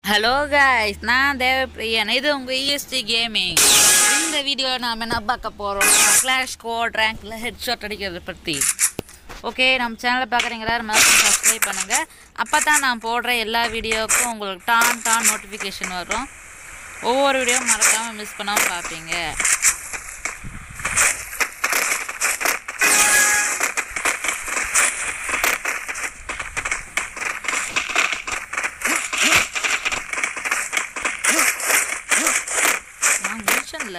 Hello guys நான் தேவப்பிரியன் இது உங்கள் இஎஸ்டி கேமிங் இந்த வீடியோவில் நாம் என்ன பார்க்க போகிறோம் கிளாஷ் கோட் ரேங்க்கில் ஹெட்ஷாட் அடிக்கிறத பற்றி ஓகே நம்ம சேனலை பார்க்குறீங்க எல்லாரும் மறக்காம சப்ஸ்கிரைப் பண்ணுங்கள் அப்போ தான் நான் போடுற எல்லா வீடியோவுக்கும் உங்களுக்கு டான் டான் நோட்டிஃபிகேஷன் வரும் ஒவ்வொரு வீடியோவும் மறக்காமல் மிஸ் பண்ணாமல் பார்ப்பீங்க நான் முடிச்சேன்ல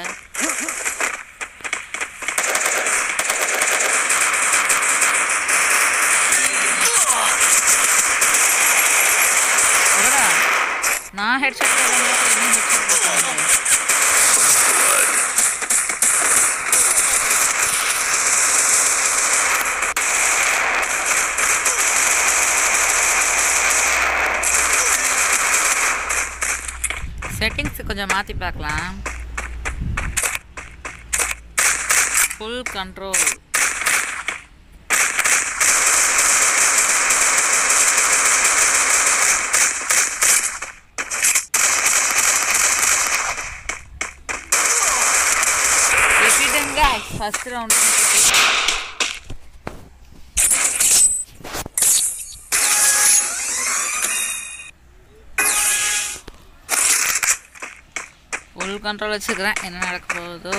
அடடா, நான் ஹெட்செட் என்ன ஹெட்செட் போட்டாங்க செட்டிங்ஸ் கொஞ்சம் மாற்றி பார்க்கலாம் ஃபுல் கண்ட்ரோல் ரிப்பீட்டுங்க ஃபர்ஸ்ட் ரவுண்டு ஃபுல் கண்ட்ரோல் வச்சுக்கிறேன் என்ன நடக்க போகுதோ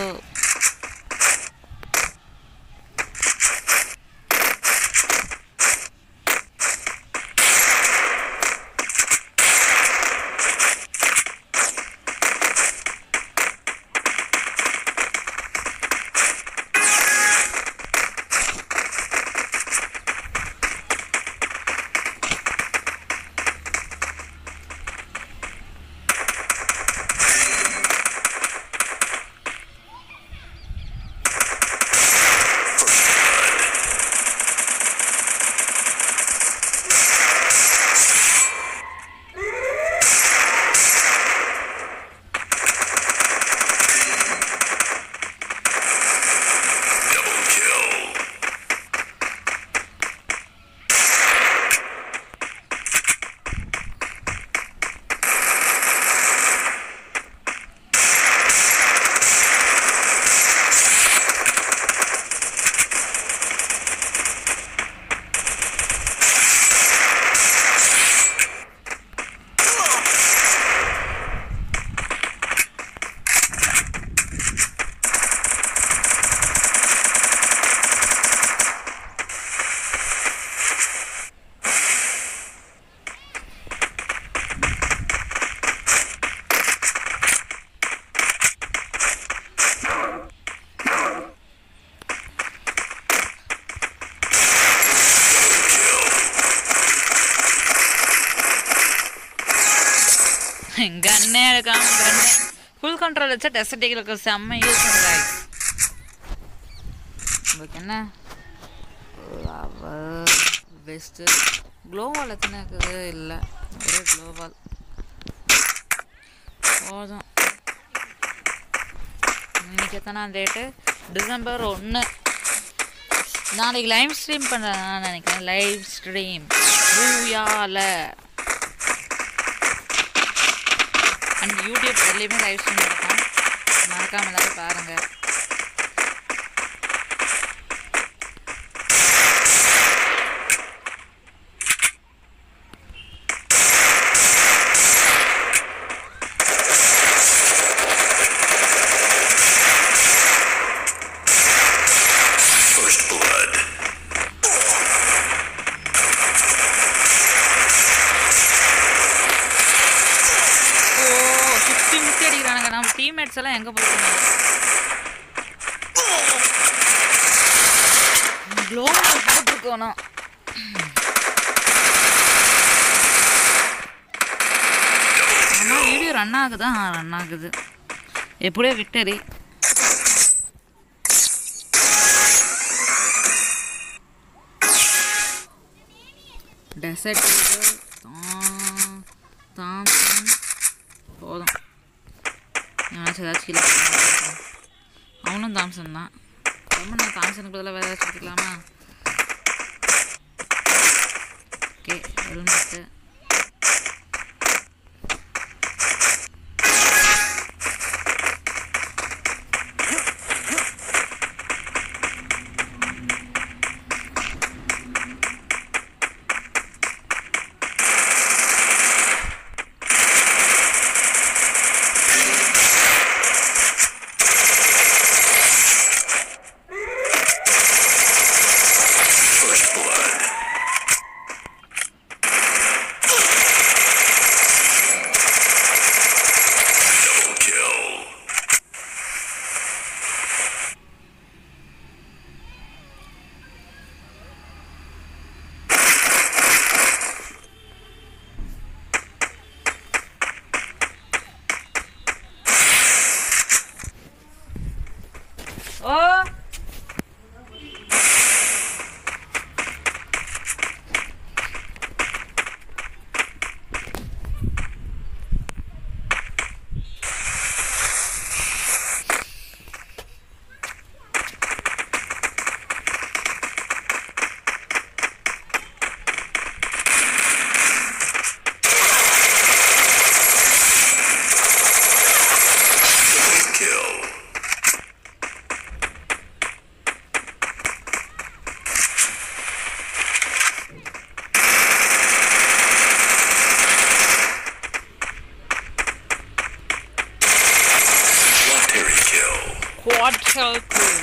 கண்ணே எடுக்காம கண்ணே ஃபுல் கண்ட்ரோல் வச்சா டெசர்டிகளுக்கு செம்ம யூஸ் பண்ணுறாங்க உங்களுக்கு என்ன பெஸ்ட்டு க்ளோவால் எத்தனை இருக்குது இல்லை ஒரே க்ளோவால் போதும் இன்னைக்கு எத்தனாம் டேட்டு டிசம்பர் ஒன்று நாளைக்கு லைவ் ஸ்ட்ரீம் பண்ணுறேன் நினைக்கிறேன் லைவ் ஸ்ட்ரீம் பூயால அண்ட் யூடியூப் எதுலேயுமே லைவ் ஸ்ட்ரீம் இருக்கும் மறக்காம எல்லாரும் பாருங்கள் First blood. ஓ சுற்றி முற்றி அடிக்கிறானுங்க நம்ம டீம்மேட்ஸ் எல்லாம் எங்கே போயிருக்காங்க க்ளோ போட்டிருக்கோணும் ஆனால் வீடியோ ரன் ஆகுதா ரன் ஆகுது எப்படியோ விக்டரி டெசர்ட் தாம்சன் போதும் எவனாச்சும் ஏதாச்சும் இல்லை அவனும் தாம்சன் தான் ரொம்ப நான் தாம்சனுக்கு பதிலாக வேறு ஏதாச்சும் எடுத்துக்கலாமா ஓகே ஹெல்மெட்டு குவாட்ரல்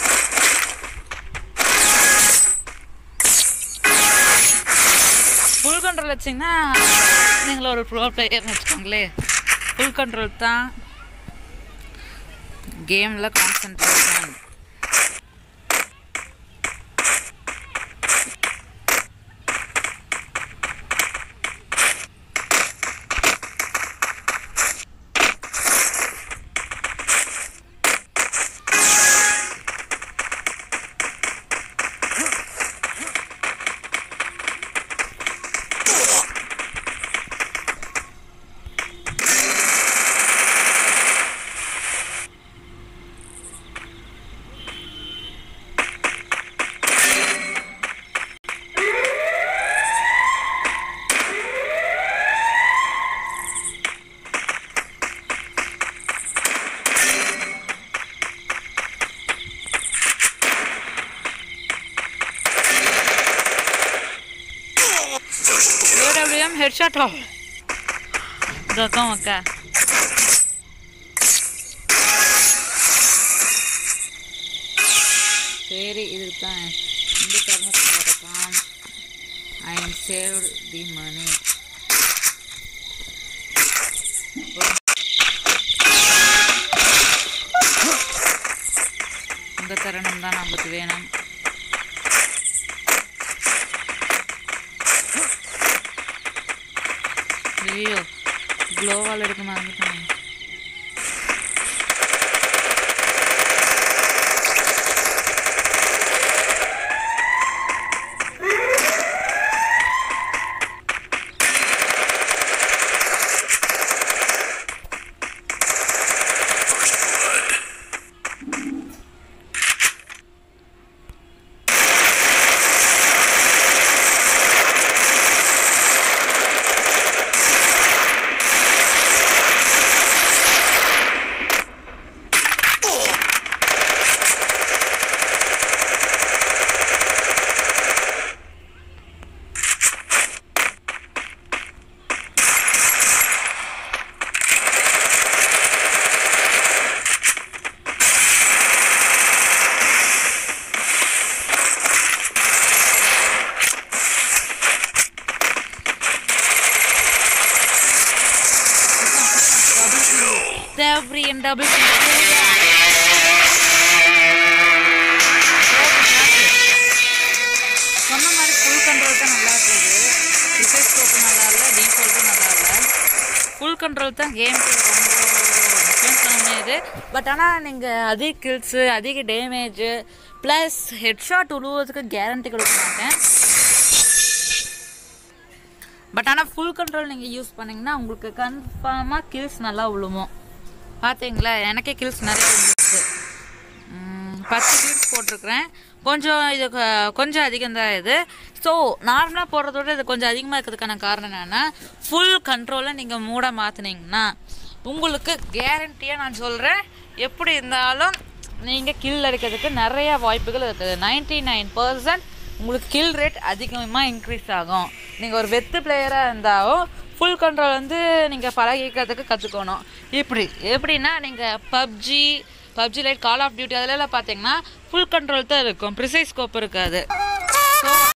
ஃபுல் கண்ட்ரோல் வச்சிங்கன்னா நீங்கள் ஒரு ப்ரோ பிளேயர்னு வச்சுக்கோங்களேன் ஃபுல் கண்ட்ரோல் தான் கேமில் கான்சன்ட்ரேஷன் ஏடபிள்யூஎம் ஹெட்ஷாட் இதற்கும் அக்கா சரி இதுக்கு தான் இந்த தருணத்தில் வரலாம் ஐ சேவ் தி மணி இந்த தருணம் தான் நமக்கு வேணும் ஐயோ க்ளோவால் எடுக்க மறந்துட்டேன் First blood. தேவப்பிரியன் டபுள் சொன்ன மாதிரி ஃபுல் கண்ட்ரோல் தான் நல்லா இருக்குது டிஃபைஸ் ஸ்கோப்பு நல்லா இல்லை டீஃபால்ட்டும் நல்லா இல்லை ஃபுல் கண்ட்ரோல் தான் கேம் ரொம்ப முக்கியம் சொல்ல முடியாது பட் ஆனால் நீங்கள் அதிக கில்ஸு அதிக டேமேஜு ப்ளஸ் ஹெட்ஷாட் உழுவுறதுக்கு கேரண்டி கொடுக்க மாட்டேன் பட் ஆனால் ஃபுல் கண்ட்ரோல் நீங்கள் யூஸ் பண்ணீங்கன்னா உங்களுக்கு கன்ஃபார்மாக கில்ஸ் நல்லா விழுமோ பார்த்தீங்களா எனக்கே கில்ஸ் நிறைய விழுந்துச்சு ம், பத்து கில்ஸ் போட்டிருக்கிறேன் கொஞ்சம் இது கொ- கொஞ்சம் அதிகம் தான் இது ஸோ நார்மலாக போடுறத விட இது கொஞ்சம் அதிகமாக இருக்கிறதுக்கான காரணம் என்னென்னா ஃபுல் கண்ட்ரோலை நீங்கள் மூட மாற்றினீங்கன்னா உங்களுக்கு கேரண்டியாக நான் சொல்கிறேன் எப்படி இருந்தாலும் நீங்கள் கில் அடிக்கிறதுக்கு நிறைய வாய்ப்புகள் இருக்குது நைன்டி நைன் பர்சன்ட் உங்களுக்கு கில் ரேட் அதிகமாக இன்க்ரீஸ் ஆகும் நீங்கள் ஒரு வெத்து பிளேயராக இருந்தாலும் ஃபுல் கண்ட்ரோல் வந்து நீங்கள் பழகிக்கிறதுக்கு கற்றுக்கணும் இப்படி எப்படின்னா நீங்கள் PUBG PUBG lite call of duty அதிலலாம் பார்த்தீங்கன்னா ஃபுல் கண்ட்ரோல் தான் இருக்கும் ப்ரிசைஸ் ஸ்கோப் இருக்காது ஸோ